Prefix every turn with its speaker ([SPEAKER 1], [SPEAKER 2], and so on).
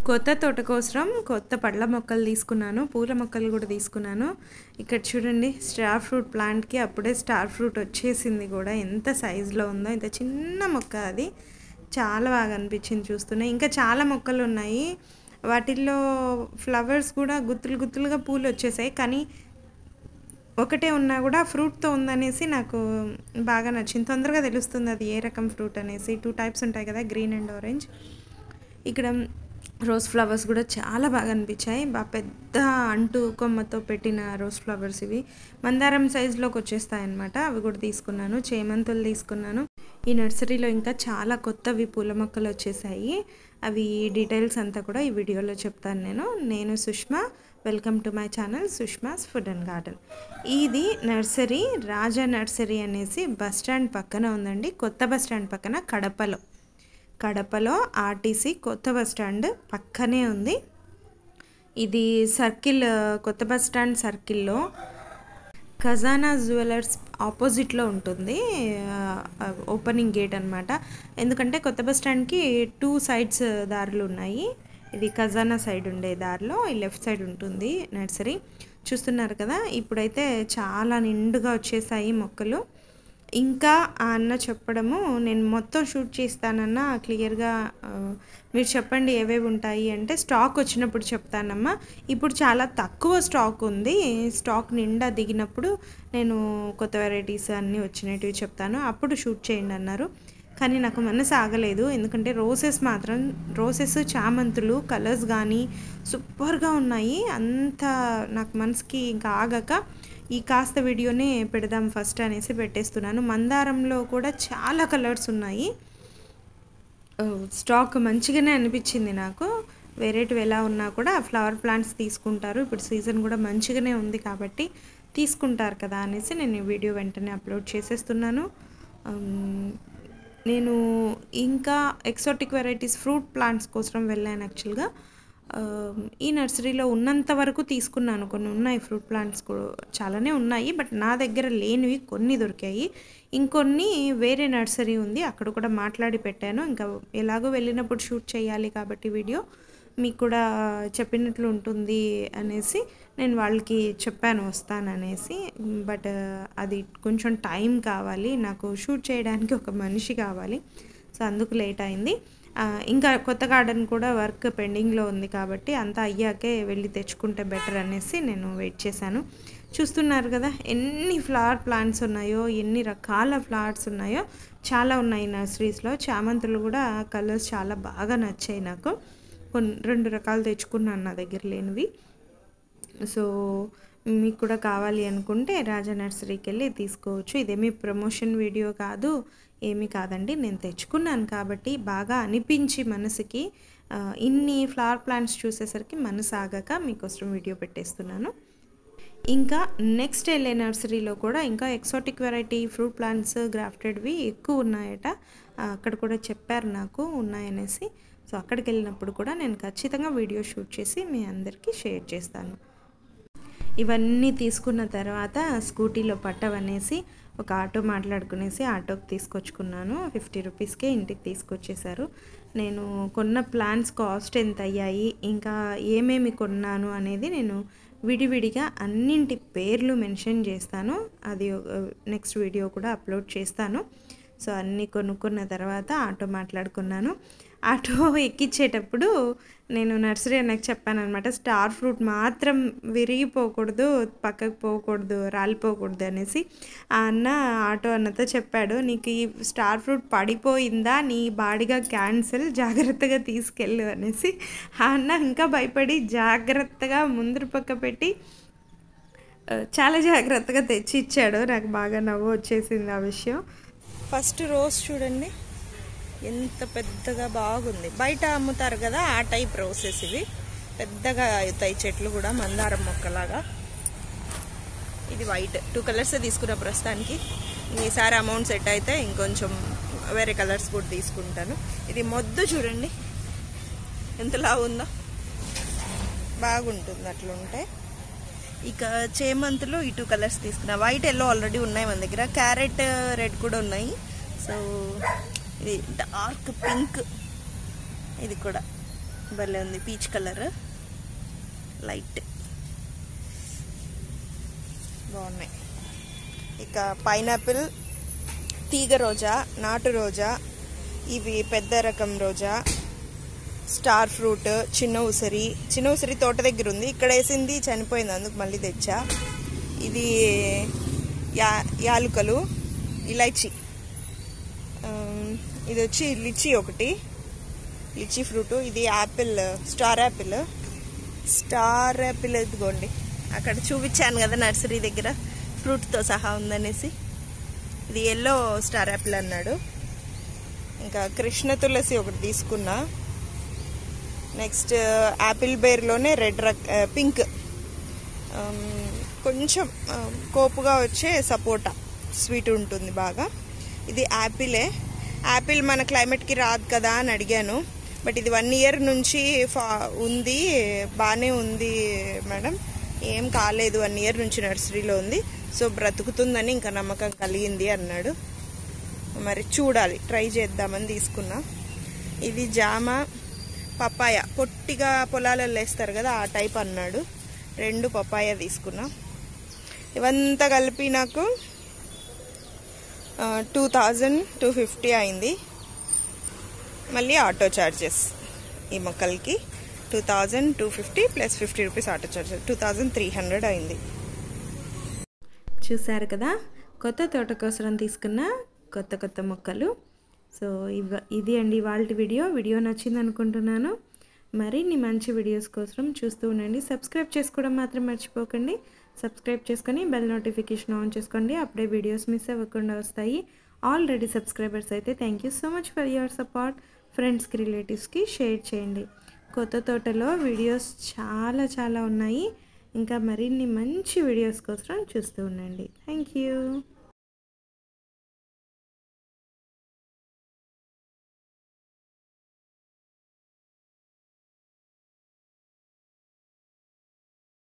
[SPEAKER 1] కొత్త తోట కోసం కొత్త పళ్ళ మొక్కలు తీసుకున్నాను పూల మొక్కలు కూడా తీసుకున్నాను ఇక్కడ చూడండి స్టార్ ఫ్రూట్ ప్లాంట్కి అప్పుడే స్టార్ ఫ్రూట్ వచ్చేసింది కూడా ఎంత సైజులో ఉందో ఇంత చిన్న మొక్క అది చాలా బాగా అనిపించింది చూస్తూనే ఇంకా చాలా మొక్కలు ఉన్నాయి వాటిల్లో ఫ్లవర్స్ కూడా గుత్తులు గుత్తులుగా పూలు వచ్చేసాయి కానీ ఒకటే ఉన్నా కూడా ఫ్రూట్తో ఉందనేసి నాకు బాగా నచ్చింది తొందరగా తెలుస్తుంది అది ఏ రకం ఫ్రూట్ అనేసి టూ టైప్స్ ఉంటాయి కదా గ్రీన్ అండ్ ఆరెంజ్ ఇక్కడ రోజ్ ఫ్లవర్స్ కూడా చాలా బాగా అనిపించాయి బాగా పెద్ద అంటు కొమ్మతో పెట్టిన రోజ్ ఫ్లవర్స్ ఇవి మందారం సైజులోకి వచ్చేస్తాయి అనమాట అవి కూడా తీసుకున్నాను చేమంతులు తీసుకున్నాను ఈ నర్సరీలో ఇంకా చాలా కొత్తవి పూల మొక్కలు వచ్చేసాయి అవి డీటెయిల్స్ అంతా కూడా ఈ వీడియోలో చెప్తాను నేను నేను Sushma welcome to my channel Sushma's food and garden ఇది నర్సరీ రాజా నర్సరీ అనేసి బస్ స్టాండ్ పక్కన ఉందండి కొత్త బస్ స్టాండ్ పక్కన కడపలో కడపలో ఆర్టీసీ కొత్త బస్ స్టాండ్ పక్కనే ఉంది ఇది సర్కిల్ కొత్త బస్ స్టాండ్ సర్కిల్లో ఖజానా జ్యువెలర్స్ ఆపోజిట్లో ఉంటుంది ఓపెనింగ్ గేట్ అనమాట ఎందుకంటే కొత్త బస్ స్టాండ్కి టూ సైడ్స్ దారులు ఉన్నాయి ఇది ఖజానా సైడ్ ఉండే దారిలో ఈ లెఫ్ట్ సైడ్ ఉంటుంది నర్సరీ చూస్తున్నారు కదా ఇప్పుడైతే చాలా నిండుగా వచ్చేసాయి మొక్కలు ఇంకా ఆ అన్న చెప్పడము నేను మొత్తం షూట్ చేస్తానన్నా క్లియర్గా మీరు చెప్పండి ఏవేవి ఉంటాయి అంటే స్టాక్ వచ్చినప్పుడు చెప్తానమ్మా ఇప్పుడు చాలా తక్కువ స్టాక్ ఉంది స్టాక్ నిండా దిగినప్పుడు నేను కొత్త వెరైటీస్ అన్నీ వచ్చినవి చెప్తాను అప్పుడు షూట్ చేయండి అన్నారు కానీ నాకు మనసు ఆగలేదు ఎందుకంటే రోసెస్ మాత్రం రోసెస్ చామంతులు కలర్స్ కానీ సూపర్గా ఉన్నాయి అంత నాకు మనసుకి ఇంకా ఆగక ఈ కాస్త వీడియోనే పెడదాం ఫస్ట్ అనేసి పెట్టేస్తున్నాను మందారంలో కూడా చాలా కలర్స్ ఉన్నాయి స్టాక్ మంచిగానే అనిపించింది నాకు వేరేటివి ఎలా ఉన్నా కూడా ఫ్లవర్ ప్లాంట్స్ తీసుకుంటారు ఇప్పుడు సీజన్ కూడా మంచిగానే ఉంది కాబట్టి తీసుకుంటారు కదా అనేసి నేను ఈ వీడియో వెంటనే అప్లోడ్ చేసేస్తున్నాను నేను ఇంకా ఎక్సోటిక్ వెరైటీస్ ఫ్రూట్ ప్లాంట్స్ కోసం వెళ్ళాను యాక్చువల్గా ఈ నర్సరీలో ఉన్నంత వరకు తీసుకున్నాను కొన్ని ఉన్నాయి ఫ్రూట్ ప్లాంట్స్ కూడా చాలానే ఉన్నాయి బట్ నా దగ్గర లేనివి కొన్ని దొరికాయి ఇంకొన్ని వేరే నర్సరీ ఉంది అక్కడ కూడా మాట్లాడి పెట్టాను ఇంకా ఎలాగో వెళ్ళినప్పుడు షూట్ చేయాలి కాబట్టి వీడియో మీకు కూడా చెప్పినట్లు ఉంటుంది అనేసి నేను వాళ్ళకి చెప్పాను వస్తాననేసి బట్ అది కొంచెం టైం కావాలి నాకు షూట్ చేయడానికి ఒక మనిషి కావాలి సో అందుకు లేట్ అయింది ఇంకా కొత్త గార్డెన్ కూడా వర్క్ పెండింగ్లో ఉంది కాబట్టి అంతా అయ్యాకే వెళ్ళి తెచ్చుకుంటే బెటర్ అనేసి నేను వెయిట్ చేశాను చూస్తున్నారు కదా ఎన్ని ఫ్లవర్ ప్లాంట్స్ ఉన్నాయో ఎన్ని రకాల ఫ్లవర్స్ ఉన్నాయో చాలా ఉన్నాయి నర్సరీస్లో చామంతులు కూడా కలర్స్ చాలా బాగా నచ్చాయి నాకు కొన్ని రెండు రకాలు తెచ్చుకున్నాను నా దగ్గర లేనివి సో మీకు కూడా కావాలి అనుకుంటే రాజా నర్సరీకి వెళ్ళి తీసుకోవచ్చు ఇదేమీ ప్రమోషన్ వీడియో కాదు ఏమీ కాదండి నేను తెచ్చుకున్నాను కాబట్టి బాగా అనిపించి మనసుకి ఇన్ని ఫ్లవర్ ప్లాంట్స్ చూసేసరికి మనసు ఆగాక మీకోసం వీడియో పెట్టేస్తున్నాను ఇంకా నెక్స్ట్ వెళ్ళే నర్సరీలో కూడా ఇంకా ఎక్సాటిక్ వెరైటీ ఫ్రూట్ ప్లాంట్స్ గ్రాఫ్టెడ్వి ఎక్కువ ఉన్నాయట అక్కడ కూడా చెప్పారు నాకు ఉన్నాయనేసి సో అక్కడికి వెళ్ళినప్పుడు కూడా నేను ఖచ్చితంగా వీడియో షూట్ చేసి మీ అందరికీ షేర్ చేస్తాను ఇవన్నీ తీసుకున్న తర్వాత స్కూటీలో పట్టవనేసి ఒక ఆటో మాట్లాడుకునేసి ఆటోకి తీసుకొచ్చుకున్నాను ఫిఫ్టీ రూపీస్కే ఇంటికి తీసుకొచ్చేసారు నేను కొన్న ప్లాన్స్ కాస్ట్ ఎంత అయ్యాయి ఇంకా ఏమేమి కొన్నాను అనేది నేను విడివిడిగా అన్నింటి పేర్లు మెన్షన్ చేస్తాను అది నెక్స్ట్ వీడియో కూడా అప్లోడ్ చేస్తాను సో అన్నీ కొనుక్కున్న తర్వాత ఆటో మాట్లాడుకున్నాను ఆటో ఎక్కించేటప్పుడు నేను నర్సరీ అన్నకు చెప్పాను అనమాట స్టార్ ఫ్రూట్ మాత్రం విరిగిపోకూడదు పక్కకు పోకూడదు రాలిపోకూడదు అనేసి ఆ అన్న ఆటో అన్నతో చెప్పాడు నీకు ఈ స్టార్ ఫ్రూట్ పడిపోయిందా నీ బాడీగా క్యాన్సిల్ జాగ్రత్తగా తీసుకెళ్ళు అనేసి ఆ అన్న ఇంకా భయపడి జాగ్రత్తగా ముందర పక్క పెట్టి చాలా జాగ్రత్తగా తెచ్చి ఇచ్చాడు నాకు బాగా నవ్వు వచ్చేసింది ఆ విషయం ఫస్ట్ రోజ్ చూడండి ఎంత పెద్దగా బాగుంది బయట అమ్ముతారు కదా ఆ టైప్ రోసెస్ ఇవి పెద్దగా అవుతాయి చెట్లు కూడా మందారం మొక్కలాగా ఇది వైట్ టూ కలర్స్ తీసుకున్న ప్రస్తుతానికి ఈసారి అమౌంట్ సెట్ అయితే ఇంకొంచెం వేరే కలర్స్ కూడా తీసుకుంటాను ఇది మొద్దు చూడండి ఎంతలా ఉందో బాగుంటుంది అట్లుంటే ఇక చేమంతులు ఈ టూ కలర్స్ తీసుకున్నా వైట్ ఎల్లో ఆల్రెడీ ఉన్నాయి మన దగ్గర క్యారెట్ రెడ్ కూడా ఉన్నాయి సో ఇది డార్క్ పింక్ ఇది కూడా
[SPEAKER 2] భలే ఉంది పీచ్ కలర్ లైట్ బాగున్నాయి ఇక పైనాపిల్ తీగ రోజా నాటు రోజా ఇవి పెద్ద రకం రోజా స్టార్ ఫ్రూట్ చిన్న ఉసిరి చిన్న ఉసిరి తోట దగ్గర ఉంది ఇక్కడ వేసింది చనిపోయింది అందుకు మళ్ళీ తెచ్చా ఇది యా యాలుకలు ఇలైచి ఆమ్, ఇది వచ్చి లిచీ ఒకటి లిచీ ఫ్రూట్ ఇది apple star apple star apple ఇదిగోండి అక్కడ చూపించాను కదా నర్సరీ దగ్గర ఫ్రూట్తో సహా ఉందనేసి ఇది ఎల్లో స్టార్ యాపిల్ అన్నాడు ఇంకా కృష్ణ తులసి ఒకటి తీసుకున్నా నెక్స్ట్ యాపిల్ బేర్లోనే రెడ్ రక్ పింక్ కొంచెం ఆ, కోపుగా వచ్చే సపోటా స్వీట్ ఉంటుంది బాగా ఇది యాపిలే యాపిల్ మన క్లైమేట్కి రాదు కదా అని అడిగాను బట్ ఇది వన్ ఇయర్ నుంచి ఫా ఉంది బాగానే ఉంది మేడం ఏం కాలేదు వన్ ఇయర్ నుంచి నర్సరీలో ఉంది సో బ్రతుకుతుందని ఇంకా నమ్మకం కలిగింది అన్నాడు మరి చూడాలి ట్రై చేద్దామని తీసుకున్నా ఇది జామ పపాయ పొట్టిగా పొలాలలో వేస్తారు కదా ఆ టైప్ అన్నాడు రెండు పపాయ తీసుకున్నా ఇవంతా కలిపి నాకు టూ థౌజండ్ టూ ఫిఫ్టీ అయింది మళ్ళీ ఆటో ఛార్జెస్ ఈ మొక్కలకి two thousand two fifty plus fifty rupees auto charges two thousand three hundred అయింది
[SPEAKER 1] చూశారు కదా కొత్త తోట కోసం తీసుకున్న కొత్త కొత్త మొక్కలు సో ఇవ ఇది అండి వాళ్ళ వీడియో వీడియో నచ్చింది అనుకుంటున్నాను మరిన్ని మంచి వీడియోస్ కోసం చూస్తూ ఉండండి సబ్స్క్రైబ్ చేసుకోవడం మాత్రం మర్చిపోకండి సబ్స్క్రైబ్ చేసుకొని బెల్ నోటిఫికేషన్ ఆన్ చేసుకోండి అప్పుడే వీడియోస్ మిస్ అవ్వకుండా వస్తాయి ఆల్రెడీ సబ్స్క్రైబర్స్ అయితే thank you so much for your support ఫ్రెండ్స్కి రిలేటివ్స్కి షేర్ చేయండి కొత్త తోటలో వీడియోస్ చాలా చాలా ఉన్నాయి ఇంకా మరిన్ని మంచి వీడియోస్ కోసం చూస్తూ ఉండండి థ్యాంక్ యూ